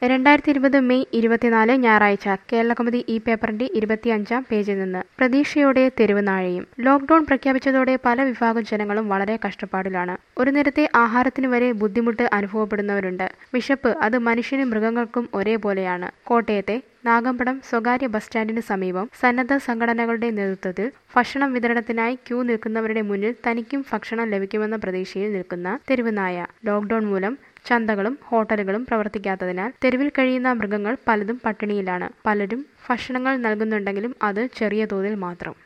രണ്ടായിരത്തി ഇരുപത് മെയ് ഇരുപത്തിനാല് ഞായറാഴ്ച കേരളകൗമുദി ഈ പേപ്പറിന്റെ ഇരുപത്തിയഞ്ചാം പേജിൽ നിന്ന് പ്രതീക്ഷയോടെ തെരുവ് നാഴയും ലോക്ഡൌൺ പ്രഖ്യാപിച്ചതോടെ പല വിഭാഗം ജനങ്ങളും വളരെ കഷ്ടപ്പാടിലാണ് ഒരു നേരത്തെ ആഹാരത്തിന് വരെ ബുദ്ധിമുട്ട് അനുഭവപ്പെടുന്നവരുണ്ട് വിശപ്പ് അത് മനുഷ്യനും മൃഗങ്ങൾക്കും ഒരേപോലെയാണ് കോട്ടയത്തെ നാഗമ്പടം സ്വകാര്യ ബസ് സ്റ്റാൻഡിന് സമീപം സന്നദ്ധ സംഘടനകളുടെ നേതൃത്വത്തിൽ ഭക്ഷണം വിതരണത്തിനായി ക്യൂ നിൽക്കുന്നവരുടെ മുന്നിൽ തനിക്കും ഭക്ഷണം ലഭിക്കുമെന്ന പ്രതീക്ഷയിൽ നിൽക്കുന്ന തെരുവുനായ ലോക്ഡൌൺ മൂലം ചന്തകളും ഹോട്ടലുകളും പ്രവർത്തിക്കാത്തതിനാൽ തെരുവിൽ കഴിയുന്ന മൃഗങ്ങൾ പലതും പട്ടിണിയിലാണ് പലരും ഭക്ഷണങ്ങൾ നൽകുന്നുണ്ടെങ്കിലും അത് ചെറിയ തോതിൽ മാത്രം